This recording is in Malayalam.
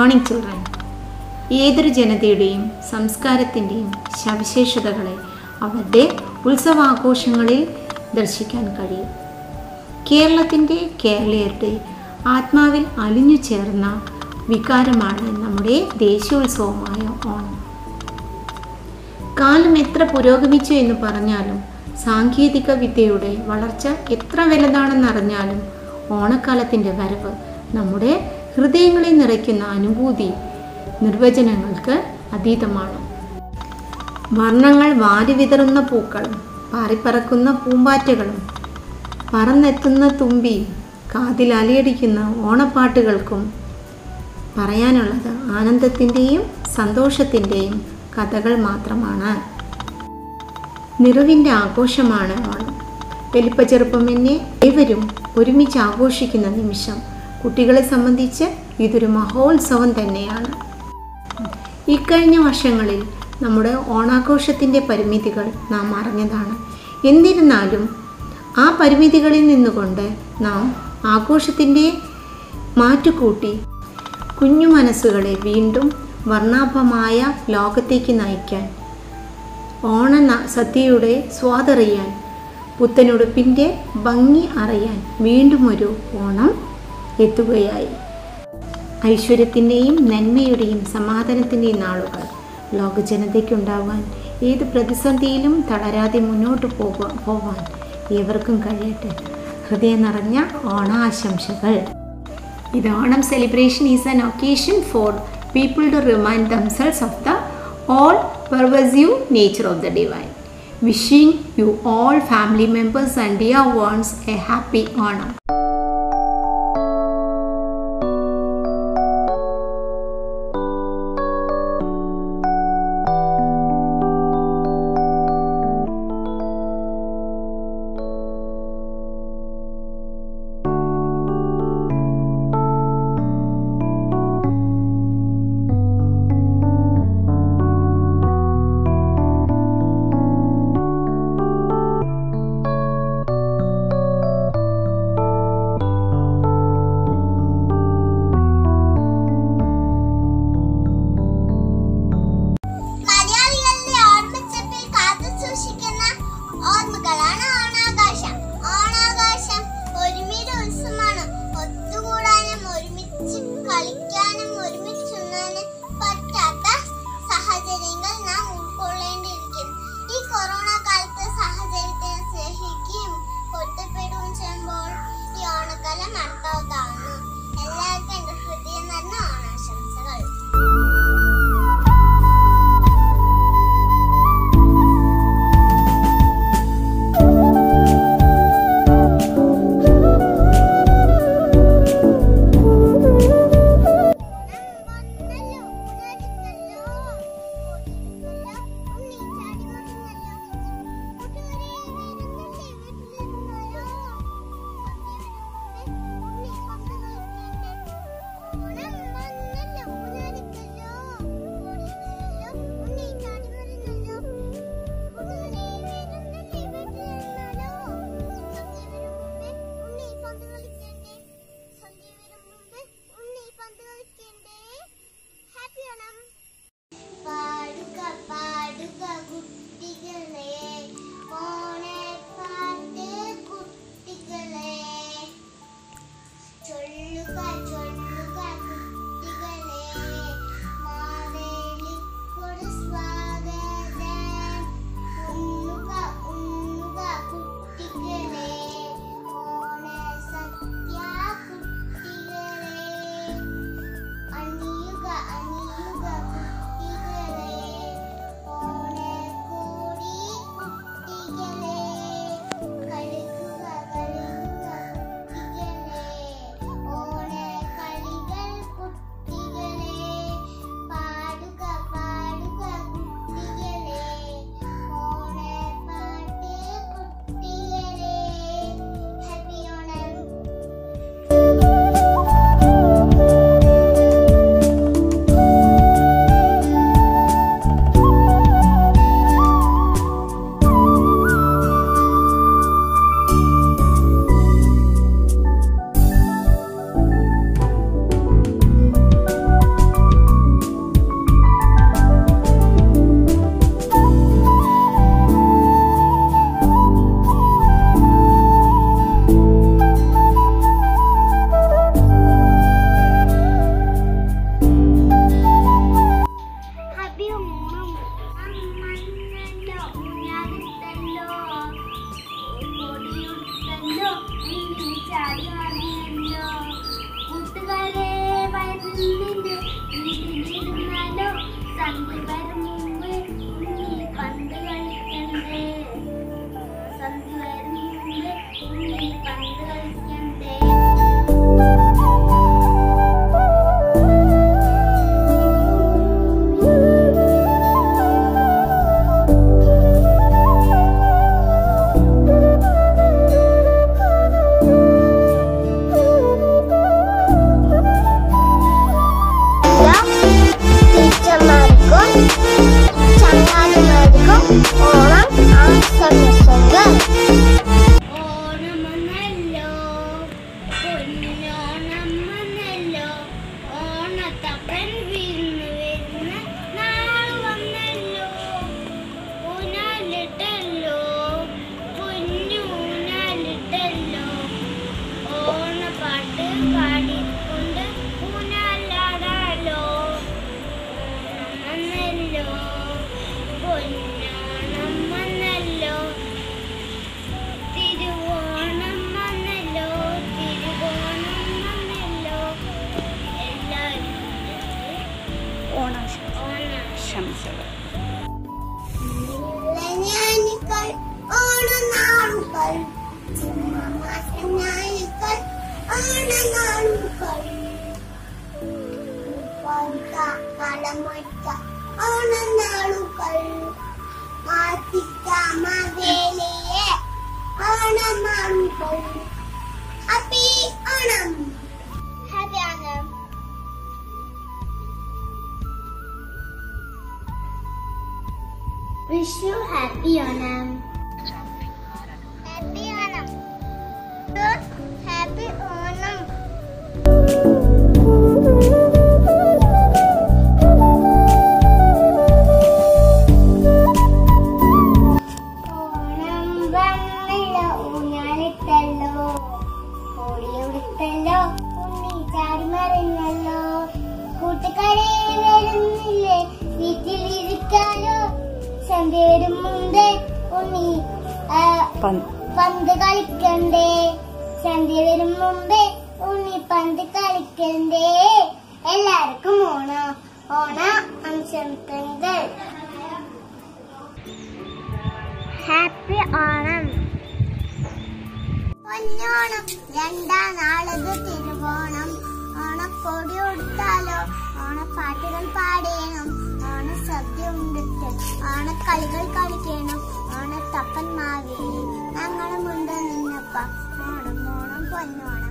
മോർണിംഗ് ചിൽഡ്രൻ ഏതൊരു ജനതയുടെയും സംസ്കാരത്തിൻ്റെയും സവിശേഷതകളെ അവരുടെ ഉത്സവാഘോഷങ്ങളിൽ ദർശിക്കാൻ കഴിയും കേരളത്തിൻ്റെ കേരളീയരുടെ ആത്മാവിൽ അലിഞ്ഞു ചേർന്ന വികാരമാണ് നമ്മുടെ ദേശീയോത്സവമായ ഓണം കാലം എത്ര പുരോഗമിച്ചു എന്ന് പറഞ്ഞാലും സാങ്കേതിക വിദ്യയുടെ വളർച്ച എത്ര വലുതാണെന്നറിഞ്ഞാലും ഓണക്കാലത്തിൻ്റെ വരവ് നമ്മുടെ ഹൃദയങ്ങളെ നിറയ്ക്കുന്ന അനുഭൂതി നിർവചനങ്ങൾക്ക് അതീതമാണ് വർണ്ണങ്ങൾ വാരി വിതറുന്ന പൂക്കളും പാറിപ്പറക്കുന്ന പൂമ്പാറ്റകളും പറന്നെത്തുന്ന തുമ്പിയും കാതിൽ അലയടിക്കുന്ന ഓണപ്പാട്ടുകൾക്കും പറയാനുള്ളത് ആനന്ദത്തിൻ്റെയും സന്തോഷത്തിൻ്റെയും കഥകൾ മാത്രമാണ് നിറവിൻ്റെ ആഘോഷമാണ് ഓണം വലിപ്പ ചെറുപ്പമെന്നെ ഏവരും ഒരുമിച്ച് ആഘോഷിക്കുന്ന നിമിഷം കുട്ടികളെ സംബന്ധിച്ച് ഇതൊരു മഹോത്സവം തന്നെയാണ് ഇക്കഴിഞ്ഞ വർഷങ്ങളിൽ നമ്മുടെ ഓണാഘോഷത്തിൻ്റെ പരിമിതികൾ നാം അറിഞ്ഞതാണ് എന്നിരുന്നാലും ആ പരിമിതികളിൽ നിന്നുകൊണ്ട് നാം ആഘോഷത്തിൻ്റെ മാറ്റുകൂട്ടി കുഞ്ഞു മനസ്സുകളെ വീണ്ടും വർണ്ണാഭമായ ലോകത്തേക്ക് നയിക്കാൻ ഓണ ന- സദ്യയുടെ സ്വാദറിയാൻ പുത്തനുടുപ്പിൻ്റെ ഭംഗി അറിയാൻ വീണ്ടും ഒരു ഓണം എത്തുകയായി ഐശ്വര്യത്തിൻ്റെയും നന്മയുടെയും സമാധാനത്തിൻ്റെയും നാളുകൾ ലോക ജനതയ്ക്കുണ്ടാവാൻ ഏത് പ്രതിസന്ധിയിലും തളരാതെ മുന്നോട്ട് പോകാൻ പോവാൻ ഏവർക്കും കഴിയട്ടെ ഹൃദയം നിറഞ്ഞ ഓണാശംസകൾ ഇത് Onam celebration is an occasion for people to remind themselves of the all pervasive nature of the divine wishing you all family members and dear ones a happy Onam Onam ആശംസകൾ ഓണമൊന്നല്ലോ പൊന്നോണം വന്നല്ലോ ഓണത്തപ്പൻ വിരുന്ന് വരുന്ന നാൾ വന്നല്ലോ ഊനാലിട്ടല്ലോ പൊന്നൂനാലിട്ടല്ലോ ഓണപ്പാട്ട് പാടിക്കൊണ്ട് ഊനാലാടാലോ വന്നല്ലോ പൊന്നോണം വന്നല്ലോ തിരുവോണം വന്നല്ലോ തിരുവോണം വന്നല്ലോ എല്ലാവരും ഓണാശംസകൾ ഞാനിക്കൾ ഓണനാളുകൾ ഞാനിക്കൾ ഓണനാളുകൾ കടമൊറ്റ ഓണനാളുകൾ മാറ്റിക്കാമ വേലയെ ഓണനാളുകൾ happy Onam happy Onam Wish you happy Onam. Happy Onam. Happy Onam. Onam വന്നല്ലോ ഊഞ്ഞാലിട്ടല്ലോ ഓടിയെടുത്തല്ലോ ഉണ്ണി ചാടി മറിഞ്ഞല്ലോ കൂട്ടുകാരെ വരുന്നില്ലേ വീട്ടിലിരിക്കാലോ സന്ധ്യ വരും മുമ്പേ ഉണ്ണി ആ, പന്ത് കളിക്കണ്ടേ സന്ധ്യ വരും മുമ്പേ ഉണ്ണി പന്ത് കളിക്കണ്ടേ എല്ലാവർക്കും ഓണം ഓണ ആശംസകൾ ഹാപ്പി ഓണം പൊന്നോണം രണ്ടാം നാളത് തിരുവോണം ഓണക്കൊടി കൊടുത്താലോ ഓണപ്പാട്ടുകൾ പാടേണം ഓണസദ്യ ഉണ്ടിട്ട് ഓണക്കളികൾ കളിക്കണം ഓണത്തപ്പൻ മാവേലി ഞങ്ങളുമുണ്ട് നിന്നപ്പ ഓണം ഓണം പൊന്നോണം